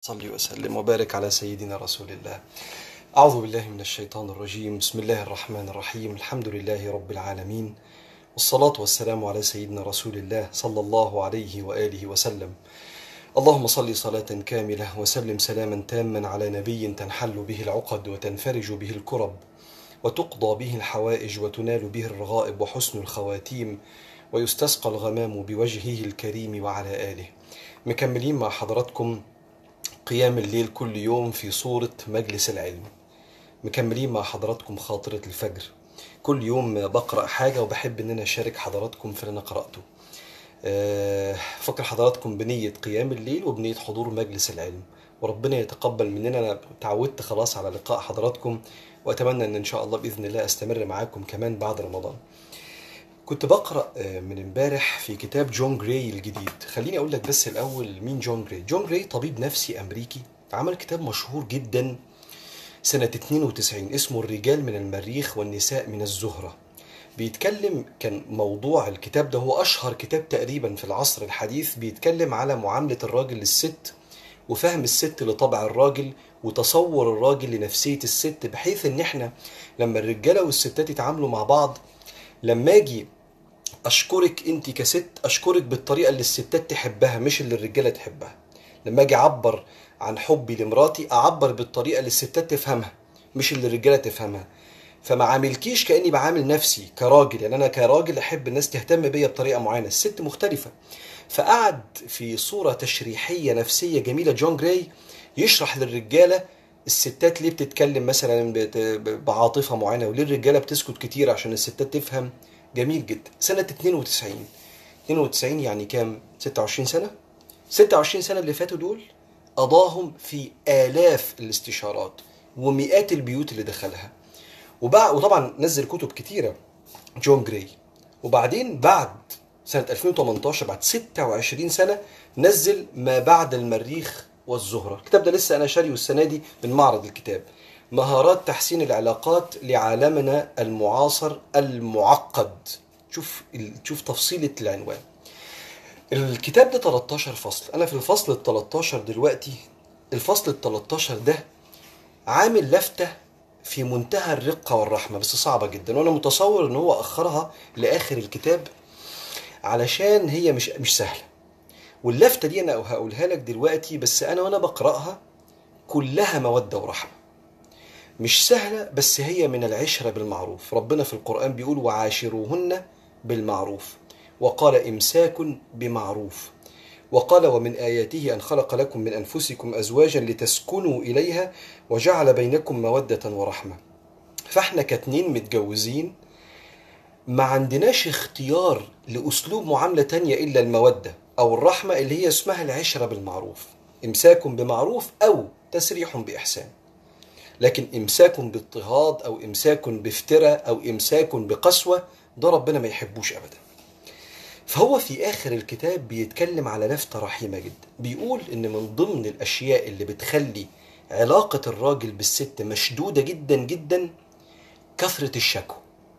صلي وسلم وبارك على سيدنا رسول الله أعوذ بالله من الشيطان الرجيم بسم الله الرحمن الرحيم الحمد لله رب العالمين والصلاة والسلام على سيدنا رسول الله صلى الله عليه وآله وسلم اللهم صل صلاة كاملة وسلم سلاما تاما على نبي تنحل به العقد وتنفرج به الكرب وتقضى به الحوائج وتنال به الرغائب وحسن الخواتيم ويستسقى الغمام بوجهه الكريم وعلى آله مكملين مع حضراتكم قيام الليل كل يوم في صورة مجلس العلم مكملين مع حضراتكم خاطرة الفجر كل يوم بقرأ حاجة وبحب إن أنا أشارك حضراتكم في اللي أنا قرأته أه، فكر حضراتكم بنية قيام الليل وبنية حضور مجلس العلم وربنا يتقبل مننا أنا تعودت خلاص على لقاء حضراتكم وأتمنى أن إن شاء الله بإذن الله أستمر معاكم كمان بعد رمضان كنت بقرأ آه، من امبارح في كتاب جون جراي الجديد خليني أقول لك بس الأول مين جون جراي جون جراي طبيب نفسي أمريكي عمل كتاب مشهور جدا سنة 92 اسمه الرجال من المريخ والنساء من الزهرة بيتكلم كان موضوع الكتاب ده هو أشهر كتاب تقريبا في العصر الحديث بيتكلم على معاملة الراجل للست وفهم الست لطبع الراجل وتصور الراجل لنفسية الست بحيث ان احنا لما الرجالة والستات يتعاملوا مع بعض لما اجي اشكرك انت كست اشكرك بالطريقه اللي الستات تحبها مش اللي الرجاله تحبها لما اجي اعبر عن حبي لمراتي اعبر بالطريقه اللي الستات تفهمها مش اللي الرجاله تفهمها فما عاملكيش كاني بعامل نفسي كراجل يعني انا كراجل احب الناس تهتم بيا بطريقه معينه الست مختلفه فقعد في صوره تشريحيه نفسيه جميله جون جراي يشرح للرجاله الستات ليه بتتكلم مثلا بت- بعاطفه معينه وليه الرجاله بتسكت كتير عشان الستات تفهم جميل جدا سنه 92 92 يعني كام 26 سنه 26 سنه اللي فاتوا دول قضاهم في آلاف الاستشارات ومئات البيوت اللي دخلها وبع... وطبعا نزل كتب كتيرة جون جراي وبعدين بعد سنة 2018 بعد 26 سنة نزل ما بعد المريخ والزهرة الكتاب ده لسه أنا شاريه السنة دي من معرض الكتاب مهارات تحسين العلاقات لعالمنا المعاصر المعقد شوف ال- شوف تفصيلة العنوان الكتاب ده 13 فصل انا في الفصل ال 13 دلوقتي الفصل ال 13 ده عامل لفتة في منتهى الرقة والرحمة بس صعبة جدا وانا متصور ان هو اخرها لاخر الكتاب علشان هي مش مش سهلة واللفتة دي انا هقولها لك دلوقتي بس انا وانا بقرأها كلها مودة ورحمة مش سهلة بس هي من العشرة بالمعروف ربنا في القرآن بيقول وعاشروهن بالمعروف وقال إمساك بمعروف وقال ومن آياته أن خلق لكم من أنفسكم أزواجا لتسكنوا إليها وجعل بينكم مودة ورحمة فاحنا كاتنين متجوزين ما عندناش اختيار لأسلوب معاملة تانية إلا المودة أو الرحمة اللي هي اسمها العشرة بالمعروف إمساك بمعروف أو تسريح بإحسان لكن امساك باضطهاد او امساك بافتراء او امساك بقسوه ده ربنا ما يحبوش ابدا فهو في اخر الكتاب بيتكلم على لفته رحيمه جدا بيقول ان من ضمن الاشياء اللي بتخلي علاقه الراجل بالست مشدوده جدا جدا كثره الشكوى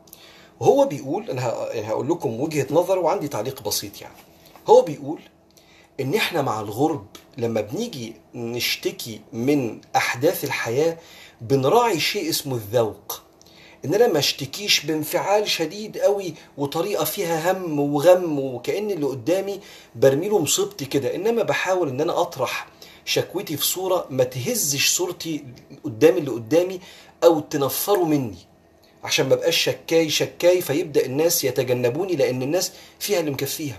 وهو بيقول انا ه- يعني هقول لكم وجهه نظر وعندي تعليق بسيط يعني هو بيقول ان احنا مع الغرب لما بنيجي نشتكي من احداث الحياه بنراعي شيء اسمه الذوق ان انا ما اشتكيش بانفعال شديد قوي وطريقه فيها هم وغم وكان اللي قدامي برمي له مصيبتي كده انما بحاول ان انا اطرح شكوتي في صوره ما تهزش صورتي قدام اللي قدامي او تنفره مني عشان ما بقاش شكاي شكاي فيبدا الناس يتجنبوني لان الناس فيها اللي مكفيها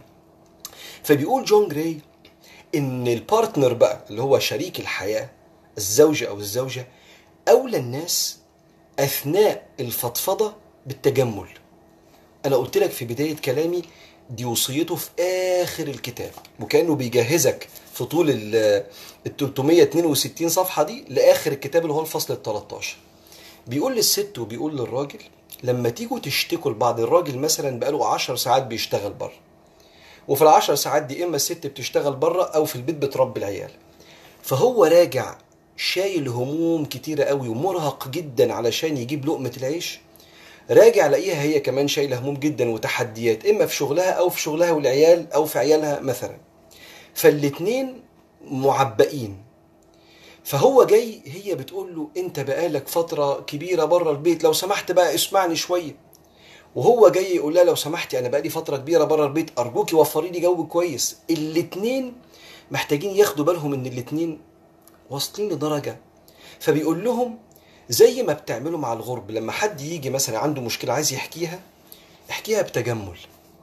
فبيقول جون جراي ان البارتنر بقى اللي هو شريك الحياه الزوجه او الزوجه اولى الناس اثناء الفضفضه بالتجمل انا قلت لك في بدايه كلامي دي وصيته في اخر الكتاب وكانه بيجهزك في طول ال ال 362 صفحه دي لاخر الكتاب اللي هو الفصل ال 13 بيقول للست وبيقول للراجل لما تيجوا تشتكوا لبعض الراجل مثلا بقاله 10 ساعات بيشتغل بره وفي العشر ساعات دي اما الست بتشتغل بره او في البيت بتربي العيال فهو راجع شايل هموم كتيرة قوي ومرهق جدا علشان يجيب لقمة العيش راجع لاقيها هي كمان شايلة هموم جدا وتحديات اما في شغلها او في شغلها والعيال او في عيالها مثلا فالاتنين معبئين فهو جاي هي بتقول له انت بقالك فتره كبيره بره البيت لو سمحت بقى اسمعني شويه وهو جاي يقول لها لو سمحتي انا بقالي فتره كبيره بره البيت ارجوكي وفري لي جو كويس الاتنين محتاجين ياخدوا بالهم ان الاتنين واصلين لدرجه فبيقول لهم زي ما بتعملوا مع الغرب لما حد يجي مثلا عنده مشكله عايز يحكيها احكيها بتجمل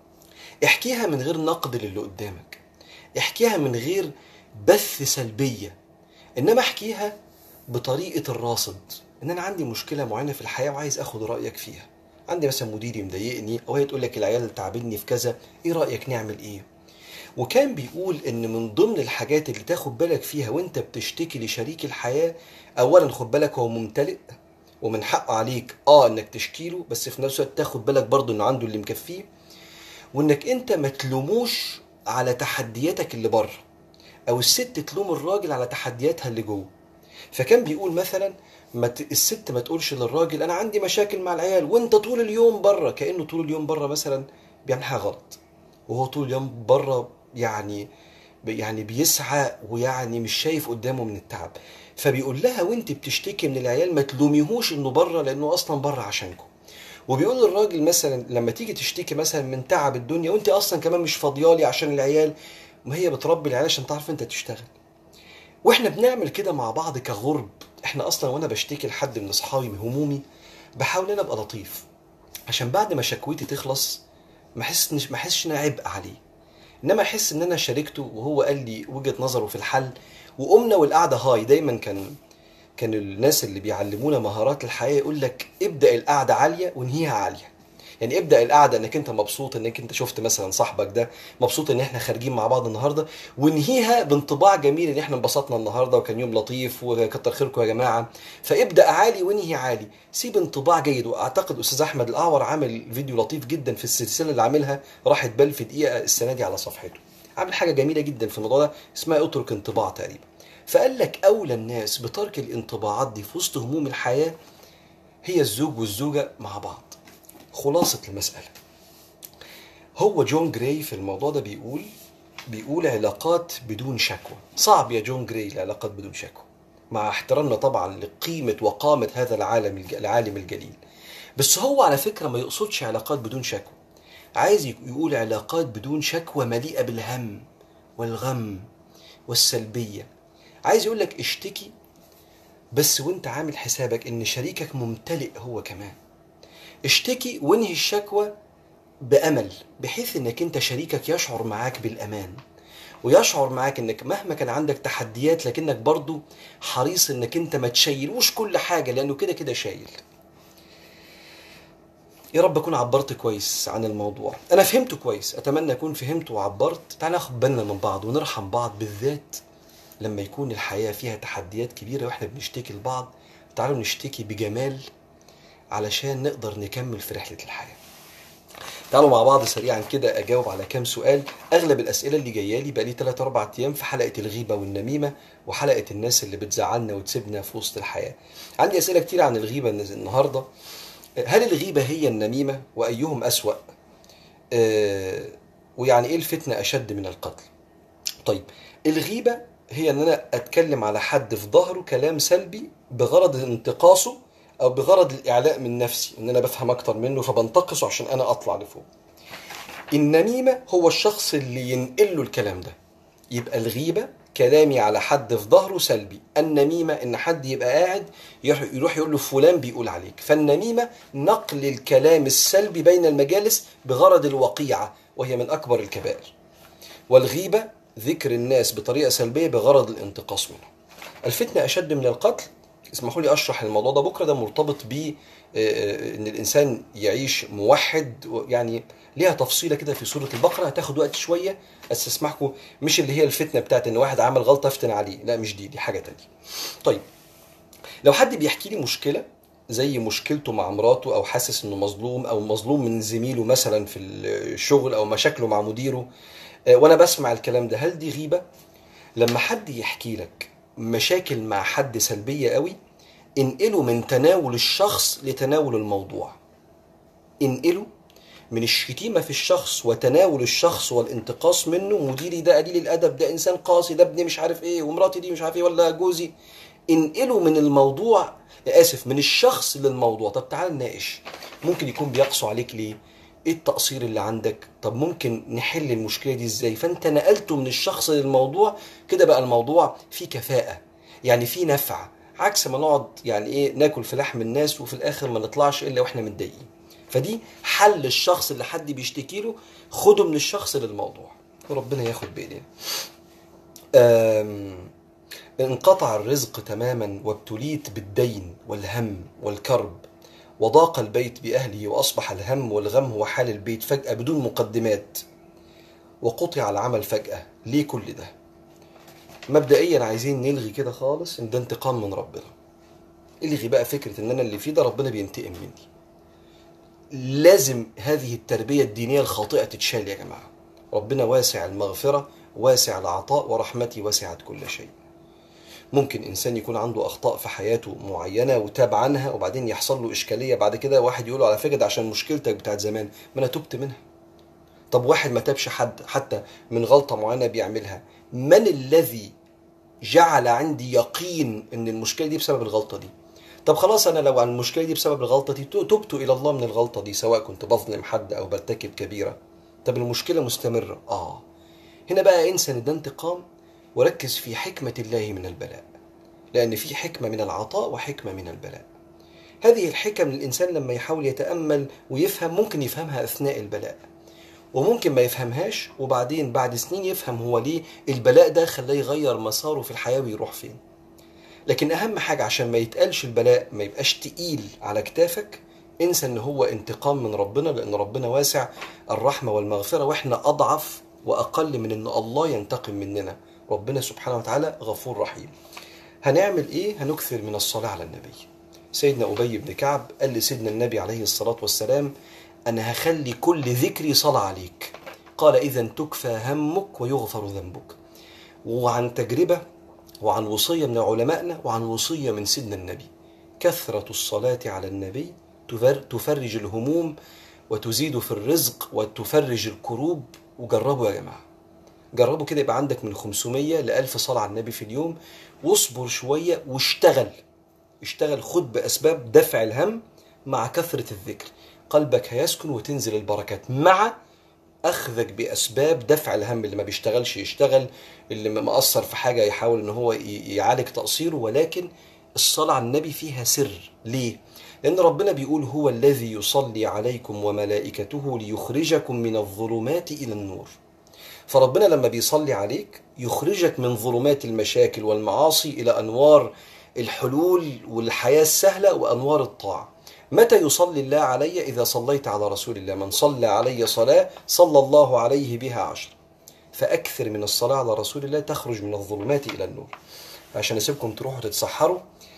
احكيها من غير نقد للي قدامك احكيها من غير بث سلبيه انما احكيها بطريقه الراصد ان انا عندي مشكله معينه في الحياه وعايز اخد رايك فيها عندي مثلا مديري مضايقني او هي تقول لك العيال تعبني في كذا ايه رايك نعمل ايه وكان بيقول ان من ضمن الحاجات اللي تاخد بالك فيها وانت بتشتكي لشريك الحياه اولا خد بالك هو ممتلئ ومن حقه عليك اه انك تشكيله بس في نفس الوقت تاخد بالك برضه انه عنده اللي مكفيه وانك انت ما تلوموش على تحدياتك اللي بره او الست تلوم الراجل على تحدياتها اللي جوه فكان بيقول مثلا ما ت... الست ما تقولش للراجل انا عندي مشاكل مع العيال وانت طول اليوم بره كانه طول اليوم بره مثلا بيعمل حاجه غلط وهو طول اليوم بره يعني يعني بيسعى ويعني مش شايف قدامه من التعب فبيقول لها وانت بتشتكي من العيال ما تلوميهوش انه بره لانه اصلا بره عشانكم وبيقول للراجل مثلا لما تيجي تشتكي مثلا من تعب الدنيا وانت اصلا كمان مش فاضيالي عشان العيال ما هي بتربي العيال عشان تعرف انت تشتغل واحنا بنعمل كده مع بعض كغرب احنا اصلا وانا بشتكي لحد من اصحابي من همومي بحاول انا ابقى لطيف عشان بعد ما شكوتي تخلص ما احسش ما احسش ان انا عبء عليه انما احس ان انا شاركته وهو قال لي وجهه نظره في الحل وقمنا والقعده هاي دايما كان كان الناس اللي بيعلمونا مهارات الحياه يقول لك ابدا القعده عاليه وانهيها عاليه يعني ابدا القعده انك انت مبسوط انك انت شفت مثلا صاحبك ده مبسوط ان احنا خارجين مع بعض النهارده وانهيها بانطباع جميل ان احنا انبسطنا النهارده وكان يوم لطيف وكتر خيركم يا جماعه فابدا عالي وانهي عالي سيب انطباع جيد واعتقد استاذ احمد الاعور عامل فيديو لطيف جدا في السلسله اللي عاملها راحت بال في دقيقه السنه دي على صفحته عامل حاجه جميله جدا في الموضوع ده اسمها اترك انطباع تقريبا فقال لك اولى الناس بترك الانطباعات دي في وسط هموم الحياه هي الزوج والزوجه مع بعض خلاصة المسألة هو جون جراي في الموضوع ده بيقول بيقول علاقات بدون شكوى صعب يا جون جراي العلاقات بدون شكوى مع احترامنا طبعا لقيمة وقامة هذا العالم العالم الجليل بس هو على فكرة ما يقصدش علاقات بدون شكوى عايز يقول علاقات بدون شكوى مليئة بالهم والغم والسلبية عايز يقول لك اشتكي بس وانت عامل حسابك ان شريكك ممتلئ هو كمان اشتكي وانهي الشكوى بأمل بحيث انك انت شريكك يشعر معاك بالأمان ويشعر معاك انك مهما كان عندك تحديات لكنك برضو حريص انك انت ما تشيلوش كل حاجة لانه كده كده شايل يا رب اكون عبرت كويس عن الموضوع انا فهمته كويس اتمنى اكون فهمت وعبرت تعال ناخد بالنا من بعض ونرحم بعض بالذات لما يكون الحياة فيها تحديات كبيرة واحنا بنشتكي لبعض تعالوا نشتكي بجمال علشان نقدر نكمل في رحلة الحياة تعالوا مع بعض سريعا كده اجاوب على كام سؤال اغلب الاسئله اللي جايه لي بقالي 3 4 ايام في حلقه الغيبه والنميمه وحلقه الناس اللي بتزعلنا وتسيبنا في وسط الحياه عندي اسئله كتير عن الغيبه النهارده هل الغيبه هي النميمه وايهم اسوا آه ويعني ايه الفتنه اشد من القتل طيب الغيبه هي ان انا اتكلم على حد في ظهره كلام سلبي بغرض انتقاصه او بغرض الاعلاء من نفسي ان انا بفهم اكتر منه فبنتقصه عشان انا اطلع لفوق النميمه هو الشخص اللي ينقل له الكلام ده يبقى الغيبه كلامي على حد في ظهره سلبي النميمه ان حد يبقى قاعد يروح يقول له فلان بيقول عليك فالنميمه نقل الكلام السلبي بين المجالس بغرض الوقيعه وهي من اكبر الكبائر والغيبه ذكر الناس بطريقه سلبيه بغرض الانتقاص منهم الفتنه اشد من القتل اسمحوا لي اشرح الموضوع ده بكره ده مرتبط ب ان الانسان يعيش موحد يعني ليها تفصيله كده في سوره البقره هتاخد وقت شويه بس اسمحكم مش اللي هي الفتنه بتاعت ان واحد عمل غلطه افتن عليه لا مش دي دي حاجه تانية طيب لو حد بيحكي لي مشكله زي مشكلته مع مراته او حاسس انه مظلوم او مظلوم من زميله مثلا في الشغل او مشاكله مع مديره وانا بسمع الكلام ده هل دي غيبه لما حد يحكي لك مشاكل مع حد سلبية قوي انقله من تناول الشخص لتناول الموضوع انقله من الشتيمة في الشخص وتناول الشخص والانتقاص منه مديري ده قليل الأدب ده إنسان قاسي ده ابني مش عارف إيه ومراتي دي مش عارف إيه ولا جوزي انقله من الموضوع اسف من الشخص للموضوع طب تعال نناقش ممكن يكون بيقسو عليك ليه ايه التقصير اللي عندك طب ممكن نحل المشكله دي ازاي فانت نقلته من الشخص للموضوع كده بقى الموضوع فيه كفاءه يعني فيه نفع عكس ما نقعد يعني ايه ناكل في لحم الناس وفي الاخر ما نطلعش الا واحنا متضايقين فدي حل الشخص اللي حد بيشتكي له خده من الشخص للموضوع وربنا ياخد بايدينا أم، انقطع الرزق تماما وابتليت بالدين والهم والكرب وضاق البيت بأهله وأصبح الهم والغم هو حال البيت فجأة بدون مقدمات وقطع العمل فجأة ليه كل ده مبدئيا عايزين نلغي كده خالص ان ده انتقام من ربنا الغي بقى فكرة ان انا اللي فيه ده ربنا بينتقم مني لازم هذه التربية الدينية الخاطئة تتشال يا جماعة ربنا واسع المغفرة واسع العطاء ورحمتي وسعت كل شيء ممكن انسان يكون عنده اخطاء في حياته معينه وتاب عنها وبعدين يحصل له اشكاليه بعد كده واحد يقول له على فكره ده عشان مشكلتك بتاعت زمان ما انا تبت منها طب واحد ما تابش حد حتى من غلطه معينه بيعملها من الذي جعل عندي يقين ان المشكله دي بسبب الغلطه دي طب خلاص انا لو عن المشكله دي بسبب الغلطه دي تبت الى الله من الغلطه دي سواء كنت بظلم حد او برتكب كبيره طب المشكله مستمره اه هنا بقى انسى ان ده انتقام وركز في حكمه الله من البلاء لأن في حكمة من العطاء وحكمة من البلاء هذه الحكم الإنسان لما يحاول يتأمل ويفهم ممكن يفهمها أثناء البلاء وممكن ما يفهمهاش وبعدين بعد سنين يفهم هو ليه البلاء ده خلاه يغير مساره في الحياة ويروح فين لكن أهم حاجة عشان ما يتقالش البلاء ما يبقاش تقيل على كتافك انسى ان هو انتقام من ربنا لان ربنا واسع الرحمة والمغفرة واحنا اضعف واقل من ان الله ينتقم مننا ربنا سبحانه وتعالى غفور رحيم هنعمل ايه هنكثر من الصلاة على النبي سيدنا أبي بن كعب قال لسيدنا النبي عليه الصلاة والسلام أنا هخلي كل ذكري صلاة عليك قال إذا تكفى همك ويغفر ذنبك وعن تجربة وعن وصية من علمائنا وعن وصية من سيدنا النبي كثرة الصلاة على النبي تفرج الهموم وتزيد في الرزق وتفرج الكروب وجربوا يا جماعة جربوا كده يبقى عندك من 500 ل 1000 صلاة على النبي في اليوم واصبر شوية واشتغل اشتغل خد بأسباب دفع الهم مع كثرة الذكر قلبك هيسكن وتنزل البركات مع أخذك بأسباب دفع الهم اللي ما بيشتغلش يشتغل اللي مقصر في حاجة يحاول إن هو يعالج تقصيره ولكن الصلاة على النبي فيها سر ليه؟ لأن ربنا بيقول هو الذي يصلي عليكم وملائكته ليخرجكم من الظلمات إلى النور فربنا لما بيصلي عليك يخرجك من ظلمات المشاكل والمعاصي إلى أنوار الحلول والحياة السهلة وأنوار الطاعة متى يصلي الله علي إذا صليت على رسول الله من صلى علي صلاة صلى الله عليه بها عشر فأكثر من الصلاة على رسول الله تخرج من الظلمات إلى النور عشان أسيبكم تروحوا تتسحروا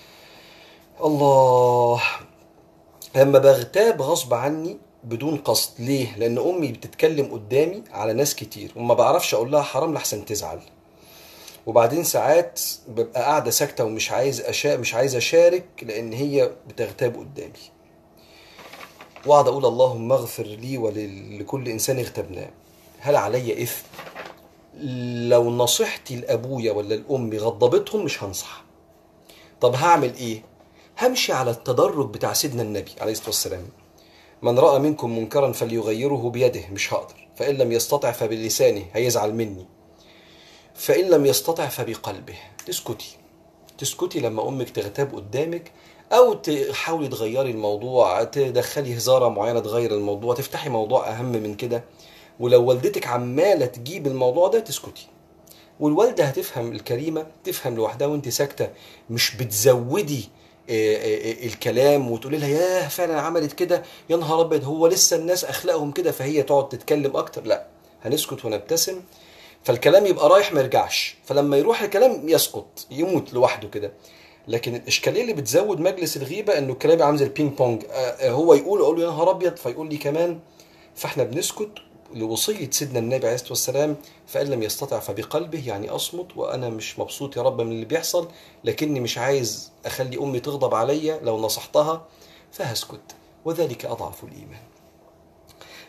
الله لما بغتاب غصب عني بدون قصد ليه لان امي بتتكلم قدامي على ناس كتير وما بعرفش اقول لها حرام لحسن تزعل وبعدين ساعات ببقى قاعده ساكته ومش عايز أشا... مش عايز اشارك لان هي بتغتاب قدامي واقعد اقول اللهم اغفر لي ولكل انسان اغتبناه هل علي اثم لو نصيحتي لابويا ولا لامي غضبتهم مش هنصح طب هعمل ايه همشي على التدرج بتاع سيدنا النبي عليه الصلاه والسلام من راى منكم منكرا فليغيره بيده مش هقدر فان لم يستطع فبلسانه هيزعل مني فان لم يستطع فبقلبه تسكتي تسكتي لما امك تغتاب قدامك او تحاولي تغيري الموضوع تدخلي هزاره معينه تغير الموضوع تفتحي موضوع اهم من كده ولو والدتك عماله تجيب الموضوع ده تسكتي والوالده هتفهم الكريمه تفهم لوحدها وانت ساكته مش بتزودي الكلام وتقولي لها ياه فعلا عملت كده يا نهار ابيض هو لسه الناس اخلاقهم كده فهي تقعد تتكلم اكتر لا هنسكت ونبتسم فالكلام يبقى رايح ما يرجعش فلما يروح الكلام يسقط يموت لوحده كده لكن الاشكاليه اللي بتزود مجلس الغيبه انه الكلام عامل زي البينج بونج هو يقول اقول له يا نهار ابيض فيقول لي كمان فاحنا بنسكت لوصية سيدنا النبي عليه الصلاة والسلام فإن لم يستطع فبقلبه يعني أصمت وأنا مش مبسوط يا رب من اللي بيحصل لكني مش عايز أخلي أمي تغضب عليا لو نصحتها فهسكت وذلك أضعف الإيمان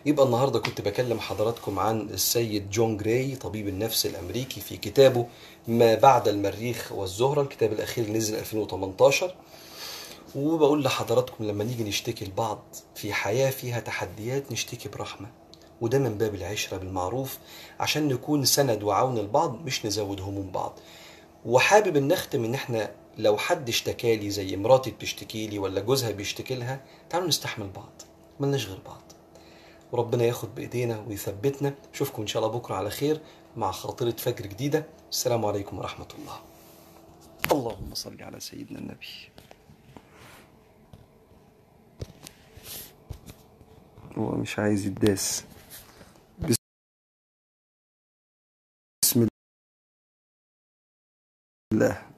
يبقى النهارده كنت بكلم حضراتكم عن السيد جون جراي طبيب النفس الامريكي في كتابه ما بعد المريخ والزهره الكتاب الاخير اللي نزل 2018 وبقول لحضراتكم لما نيجي نشتكي لبعض في حياه فيها تحديات نشتكي برحمه وده من باب العشره بالمعروف عشان نكون سند وعون لبعض مش نزود هموم بعض وحابب ان نختم ان احنا لو حد اشتكى لي زي مراتي بتشتكي لي ولا جوزها بيشتكي لها تعالوا نستحمل بعض ملناش غير بعض وربنا ياخد بايدينا ويثبتنا اشوفكم ان شاء الله بكره على خير مع خاطره فجر جديده السلام عليكم ورحمه الله اللهم صل على سيدنا النبي هو مش عايز يداس بسم الله